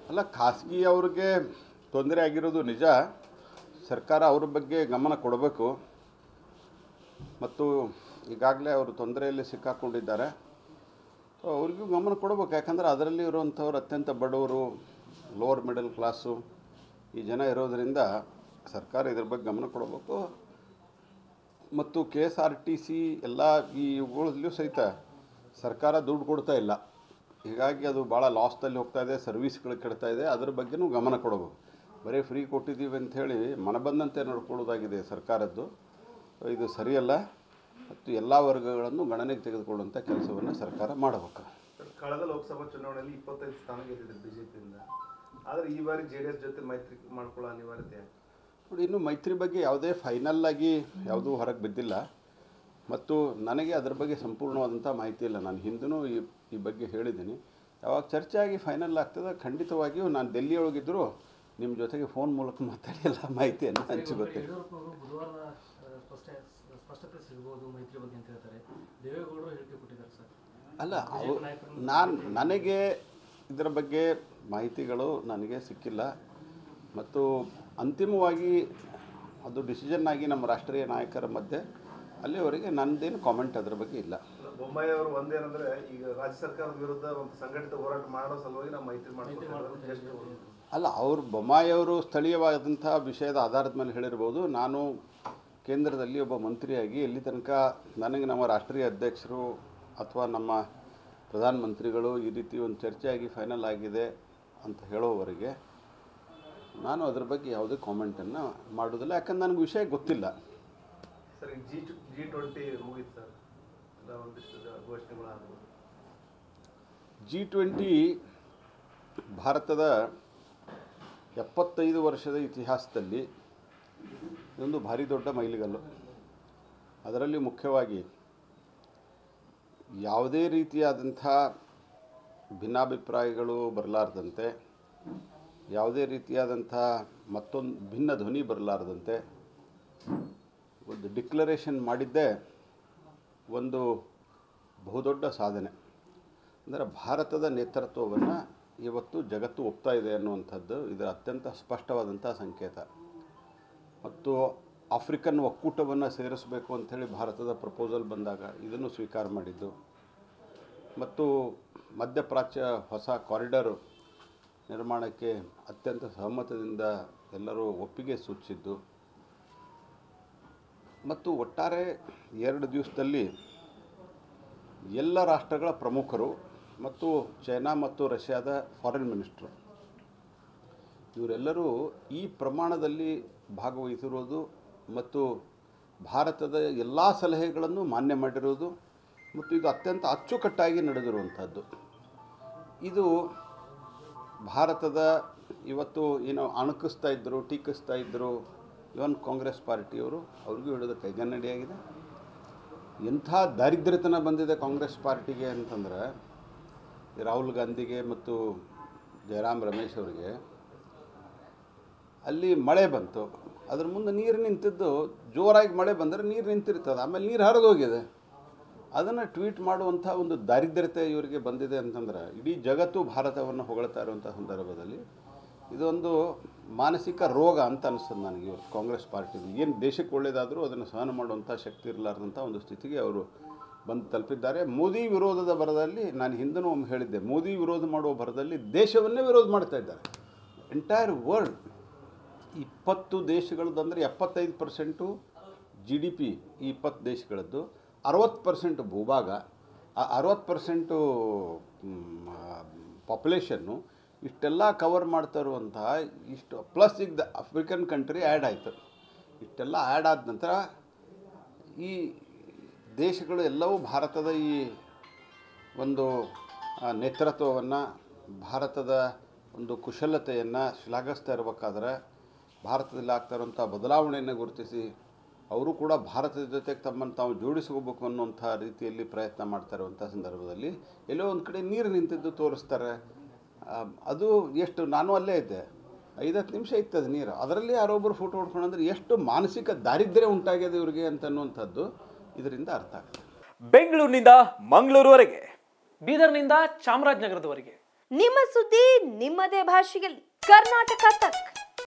ಅಲ್ಲ ಖಾಸಗಿ ಅವ್ರಿಗೆ ತೊಂದರೆ ಆಗಿರೋದು ನಿಜ ಸರ್ಕಾರ ಅವ್ರ ಬಗ್ಗೆ ಗಮನ ಕೊಡಬೇಕು ಮತ್ತು ಈಗಾಗಲೇ ಅವರು ತೊಂದರೆಯಲ್ಲಿ ಸಿಕ್ಕಾಕೊಂಡಿದ್ದಾರೆ ಸೊ ಅವ್ರಿಗೂ ಗಮನ ಕೊಡಬೇಕು ಯಾಕಂದರೆ ಅದರಲ್ಲಿ ಇರುವಂಥವ್ರು ಅತ್ಯಂತ ಬಡವರು ಲೋವರ್ ಮಿಡಲ್ ಕ್ಲಾಸು ಈ ಜನ ಇರೋದರಿಂದ ಸರ್ಕಾರ ಇದ್ರ ಬಗ್ಗೆ ಗಮನ ಕೊಡಬೇಕು ಮತ್ತು K S R T C ಎಲ್ಲ ಈ ಇವುಗಳಲ್ಲೂ ಸಹಿತ ಸರ್ಕಾರ ದುಡ್ಡು ಕೊಡ್ತಾ ಇಲ್ಲ ಹೀಗಾಗಿ ಅದು ಭಾಳ ಲಾಸ್ದಲ್ಲಿ ಹೋಗ್ತಾ ಇದೆ ಸರ್ವಿಸ್ಗಳು ಕೆಡ್ತಾ ಇದೆ ಅದ್ರ ಬಗ್ಗೆನೂ ಗಮನ ಕೊಡಬೇಕು ಬರೀ ಫ್ರೀ ಕೊಟ್ಟಿದ್ದೀವಿ ಅಂಥೇಳಿ ಮನಬಂದಂತೆ ನಡ್ಕೊಳ್ಳೋದಾಗಿದೆ ಸರ್ಕಾರದ್ದು ಇದು ಸರಿಯಲ್ಲ ಮತ್ತು ಎಲ್ಲ ವರ್ಗಗಳನ್ನು ಗಣನೆಗೆ ತೆಗೆದುಕೊಳ್ಳುವಂಥ ಕೆಲಸವನ್ನು ಸರ್ಕಾರ ಮಾಡಬೇಕು ಕಳೆದ ಲೋಕಸಭಾ ಚುನಾವಣೆಯಲ್ಲಿ ಇಪ್ಪತ್ತೈದು ಸ್ಥಾನ ಗೆದ್ದಿದೆ ಬಿಜೆಪಿಯಿಂದ ಆದರೆ ಈ ಬಾರಿ ಜೆ ಡಿ ಎಸ್ ಜೊತೆ ಮೈತ್ರಿ ಮಾಡ್ಕೊಳ್ಳೋ ಅನಿವಾರ್ಯತೆ ಯಾಕೆ? ನೋಡಿ ಇನ್ನು ಮೈತ್ರಿ ಬಗ್ಗೆ ಯಾವುದೇ ಫೈನಲ್ ಆಗಿ ಯಾವುದೂ ಹೊರಗೆ ಬಿದ್ದಿಲ್ಲ ಮತ್ತು ನನಗೆ ಅದರ ಬಗ್ಗೆ ಸಂಪೂರ್ಣವಾದಂಥ ಮಾಹಿತಿ ಇಲ್ಲ ನಾನು ಹಿಂದೂ ಈ ಈ ಬಗ್ಗೆ ಹೇಳಿದ್ದೀನಿ ಯಾವಾಗ ಚರ್ಚೆ ಆಗಿ ಫೈನಲ್ ಆಗ್ತದೆ ಖಂಡಿತವಾಗಿಯೂ ನಾನು ಡೆಲ್ಲಿಯೊಳಗಿದ್ದರೂ ನಿಮ್ಮ ಜೊತೆಗೆ ಫೋನ್ ಮೂಲಕ ಮಾತಾಡಿ ಎಲ್ಲ ಮಾಹಿತಿಯನ್ನು ಹಂಚ್ಕೋತೀನಿ ಯಡಿಯೂರಪ್ಪನವರು ಬುಧವಾರ ಆ, ಸ್ಪಷ್ಟ ಸ್ಪಷ್ಟತೆ ಸಿಗ್ಬೋದು ಮೈತ್ರಿ ಬಗ್ಗೆ ಅಂತ ಹೇಳ್ತಾರೆ ದೇವೇಗೌಡರು ಹೇಳಿಕೆ ಕೊಟ್ಟಿದ್ದಾರೆ ಸರ್ ಅಲ್ಲ ಅವು ನಾನು ನನಗೆ ಇದರ ಬಗ್ಗೆ ಮಾಹಿತಿಗಳು ನನಗೆ ಸಿಕ್ಕಿಲ್ಲ ಮತ್ತು ಅಂತಿಮವಾಗಿ ಅದು ಡಿಸಿಷನ್ ಆಗಿ ನಮ್ಮ ರಾಷ್ಟ್ರೀಯ ನಾಯಕರ ಮಧ್ಯೆ ಅಲ್ಲಿವರೆಗೆ ನನ್ನದೇನು ಕಾಮೆಂಟ್ ಅದರ ಬಗ್ಗೆ ಇಲ್ಲ ಬೊಮ್ಮಾಯಿ ಅವರು ಒಂದೇನಂದ್ರೆ ಈಗ ರಾಜ್ಯ ಸರ್ಕಾರದ ವಿರುದ್ಧ ಒಂದು ಸಂಘಟಿತ ಹೋರಾಟ ಮಾಡೋ ಸಲುವಾಗಿ ನಾವು ಮೈತ್ರಿ ಮಾಡ್ಕೊಳ್ತೀವಿ ಎಷ್ಟು ಅಲ್ಲ ಅವರು ಬೊಮ್ಮಾಯಿಯವರು ಸ್ಥಳೀಯವಾದಂಥ ವಿಷಯದ ಆಧಾರದ ಮೇಲೆ ಹೇಳಿರ್ಬೋದು ನಾನು ಕೇಂದ್ರದಲ್ಲಿ ಒಬ್ಬ ಮಂತ್ರಿಯಾಗಿ ಎಲ್ಲಿ ತನಕ ನನಗೆ ನಮ್ಮ ರಾಷ್ಟ್ರೀಯ ಅಧ್ಯಕ್ಷರು ಅಥವಾ ನಮ್ಮ ಪ್ರಧಾನಮಂತ್ರಿಗಳು ಈ ರೀತಿ ಒಂದು ಚರ್ಚೆಯಾಗಿ ಫೈನಲ್ ಆಗಿದೆ ಅಂತ ಹೇಳೋವರೆಗೆ ನಾನು ಅದ್ರ ಬಗ್ಗೆ ಯಾವುದೇ ಕಾಮೆಂಟನ್ನು ಮಾಡೋದಿಲ್ಲ ಯಾಕಂದ್ರೆ ನನಗೆ ವಿಷಯ ಗೊತ್ತಿಲ್ಲ ಸರ್ ಈಗ ಜಿ ಜಿ ಟ್ವೆಂಟಿ ಮುಗೀತು ಸರ್ ಎಲ್ಲ ಒಂದಿಷ್ಟು ಘೋಷಣೆಗಳಾದವು ಜಿ ಟ್ವೆಂಟಿ ಭಾರತದ ಎಪ್ಪತ್ತೈದು ವರ್ಷದ ಇತಿಹಾಸದಲ್ಲಿ ಇದೊಂದು ಭಾರಿ ದೊಡ್ಡ ಮೈಲಿಗಲ್ಲು ಅದರಲ್ಲಿ ಮುಖ್ಯವಾಗಿ ಯಾವುದೇ ರೀತಿಯಾದಂಥ ಭಿನ್ನಾಭಿಪ್ರಾಯಗಳು ಬರಲಾರ್ದಂತೆ ಯಾವುದೇ ರೀತಿಯಾದಂಥ ಮತ್ತೊಂದು ಭಿನ್ನ ಧ್ವನಿ ಬರಲಾರ್ದಂತೆ ಒಂದು ಡಿಕ್ಲರೇಷನ್ ಮಾಡಿದ್ದೇ ಒಂದು ಬಹುದೊಡ್ಡ ಸಾಧನೆ ಅಂದರೆ ಭಾರತದ ನೇತೃತ್ವವನ್ನು ಇವತ್ತು ಜಗತ್ತು ಒಪ್ತಾ ಇದೆ ಅನ್ನುವಂಥದ್ದು ಇದರ ಅತ್ಯಂತ ಸ್ಪಷ್ಟವಾದಂಥ ಸಂಕೇತ ಮತ್ತು ಆಫ್ರಿಕನ್ ಒಕ್ಕೂಟವನ್ನು ಸೇರಿಸಬೇಕು ಅಂಥೇಳಿ ಭಾರತದ ಪ್ರಪೋಸಲ್ ಬಂದಾಗ ಇದನ್ನು ಸ್ವೀಕಾರ ಮಾಡಿದ್ದು ಮತ್ತು ಮಧ್ಯಪ್ರಾಚ್ಯ ಹೊಸ ಕಾರಿಡಾರ್ ನಿರ್ಮಾಣಕ್ಕೆ ಅತ್ಯಂತ ಸಹಮತದಿಂದ ಎಲ್ಲರೂ ಒಪ್ಪಿಗೆ ಸೂಚಿಸಿದ್ದು ಮತ್ತು ಒಟ್ಟಾರೆ ಎರಡು ದಿವಸದಲ್ಲಿ ಎಲ್ಲ ರಾಷ್ಟ್ರಗಳ ಪ್ರಮುಖರು ಮತ್ತು ಚೈನಾ ಮತ್ತು ರಷ್ಯಾದ ಫಾರಿನ್ ಮಿನಿಸ್ಟ್ರು ಇವರೆಲ್ಲರೂ ಈ ಪ್ರಮಾಣದಲ್ಲಿ ಭಾಗವಹಿಸಿರೋದು ಮತ್ತು ಭಾರತದ ಎಲ್ಲ ಸಲಹೆಗಳನ್ನು ಮಾನ್ಯ ಮಾಡಿರೋದು ಮತ್ತು ಇದು ಅತ್ಯಂತ ಅಚ್ಚುಕಟ್ಟಾಗಿ ನಡೆದಿರುವಂಥದ್ದು ಇದು ಭಾರತದ ಇವತ್ತು ಏನು ಅಣಕಿಸ್ತಾ ಇದ್ದರು ಟೀಕಿಸ್ತಾ ಇದ್ದರು ಇವನ್ ಕಾಂಗ್ರೆಸ್ ಪಾರ್ಟಿಯವರು ಅವ್ರಿಗೂ ಹಿಡಿದು ಕೈಗನ್ನಡಿಯಾಗಿದೆ ಎಂಥ ದಾರಿದ್ರ್ಯತನ ಬಂದಿದೆ ಕಾಂಗ್ರೆಸ್ ಪಾರ್ಟಿಗೆ ಅಂತಂದ್ರೆ ಈ ರಾಹುಲ್ ಗಾಂಧಿಗೆ ಮತ್ತು ಜಯರಾಮ್ ರಮೇಶ್ ಅವರಿಗೆ ಅಲ್ಲಿ ಮಳೆ ಬಂತು ಅದ್ರ ಮುಂದೆ ನೀರು ನಿಂತಿದ್ದು ಜೋರಾಗಿ ಮಳೆ ಬಂದರೆ ನೀರು ನಿಂತಿರ್ತದೆ ಆಮೇಲೆ ನೀರು ಹರಿದೋಗಿದೆ ಅದನ್ನು ಟ್ವೀಟ್ ಮಾಡುವಂಥ ಒಂದು ದಾರಿದ್ರ್ಯತೆ ಇವರಿಗೆ ಬಂದಿದೆ ಅಂತಂದ್ರೆ ಇಡೀ ಜಗತ್ತು ಭಾರತವನ್ನು ಹೊಗಳ್ತಾ ಇರುವಂಥ ಸಂದರ್ಭದಲ್ಲಿ ಇದೊಂದು ಮಾನಸಿಕ ರೋಗ ಅಂತ ಅನಿಸ್ತದೆ ನನಗೆ ಇವರು ಕಾಂಗ್ರೆಸ್ ಪಾರ್ಟಿದು ಏನು ದೇಶಕ್ಕೆ ಒಳ್ಳೆಯದಾದರೂ ಅದನ್ನು ಸಹನ ಮಾಡುವಂಥ ಶಕ್ತಿ ಇರಲಾರ್ದಂಥ ಒಂದು ಸ್ಥಿತಿಗೆ ಅವರು ಬಂದು ತಲುಪಿದ್ದಾರೆ ಮೋದಿ ವಿರೋಧದ ಬರದಲ್ಲಿ ನಾನು ಹಿಂದನೂ ಒಮ್ಮೆ ಹೇಳಿದ್ದೆ ಮೋದಿ ವಿರೋಧ ಮಾಡುವ ಬರದಲ್ಲಿ ದೇಶವನ್ನೇ ವಿರೋಧ ಮಾಡ್ತಾ ಇದ್ದಾರೆ ಎಂಟೈರ್ ವರ್ಲ್ಡ್ ಇಪ್ಪತ್ತು ದೇಶಗಳದ್ದು ಅಂದರೆ ಎಪ್ಪತ್ತೈದು ಪರ್ಸೆಂಟು ಜಿ ಡಿ ಪಿ ಈ ಇಪ್ಪತ್ತು ದೇಶಗಳದ್ದು ಅರವತ್ತು ಪರ್ಸೆಂಟ್ ಭೂಭಾಗ ಆ ಅರವತ್ತು ಪರ್ಸೆಂಟು ಪಾಪ್ಯುಲೇಷನ್ನು ಇಷ್ಟೆಲ್ಲ ಕವರ್ ಮಾಡ್ತಾ ಇರುವಂತಹ ಇಷ್ಟು ಪ್ಲಸ್ ಈಗ ದ ಆಫ್ರಿಕನ್ ಕಂಟ್ರಿ ಆ್ಯಡ್ ಆಯಿತು ಇಷ್ಟೆಲ್ಲ ಆ್ಯಡ್ ಆದ ನಂತರ ಈ ದೇಶಗಳು ಎಲ್ಲವೂ ಭಾರತದ ಈ ಒಂದು ಆ, ನೇತೃತ್ವವನ್ನು ಭಾರತದ ಒಂದು ಕುಶಲತೆಯನ್ನು ಶ್ಲಾಘಿಸ್ತಾ ಇರಬೇಕಾದ್ರೆ ಭಾರತದಲ್ಲಿ ಆಗ್ತಾ ಇರುವಂಥ ಬದಲಾವಣೆಯನ್ನು ಗುರುತಿಸಿ ಅವರು ಕೂಡ ಭಾರತದ ಜೊತೆಗೆ ತಮ್ಮನ್ನು ತಾವು ಜೋಡಿಸ್ಕೋಬೇಕು ಅನ್ನುವಂಥ ರೀತಿಯಲ್ಲಿ ಪ್ರಯತ್ನ ಮಾಡ್ತಾ ಇರುವಂಥ ಸಂದರ್ಭದಲ್ಲಿ ಎಲ್ಲೋ ಒಂದು ಕಡೆ ನೀರು ನಿಂತಿದ್ದು ತೋರಿಸ್ತಾರೆ ಆ, ಅದು ಎಷ್ಟು ನಾನು ಅಲ್ಲೇ ಇದ್ದೆ ಐದತ್ತು ನಿಮಿಷ ಇತ್ತದು ನೀರು ಅದರಲ್ಲಿ ಯಾರೊಬ್ಬರು ಫೋಟೋ ಹೊಡ್ಕೊಂಡ್ರೆ ಎಷ್ಟು ಮಾನಸಿಕ ದಾರಿದ್ರ್ಯ ಉಂಟಾಗಿದೆ ಇವರಿಗೆ ಅಂತ ಅನ್ನುವಂಥದ್ದು ಇದರಿಂದ ಅರ್ಥ ಆಗುತ್ತೆ ಬೆಂಗಳೂರಿನಿಂದ ಮಂಗಳೂರುವರೆಗೆ ಬೀದರ್ನಿಂದ ಚಾಮರಾಜನಗರದವರೆಗೆ ನಿಮ್ಮ ಸುದ್ದಿ ನಿಮ್ಮದೇ ಭಾಷೆಯಲ್ಲಿ ಕರ್ನಾಟಕ ತಕ್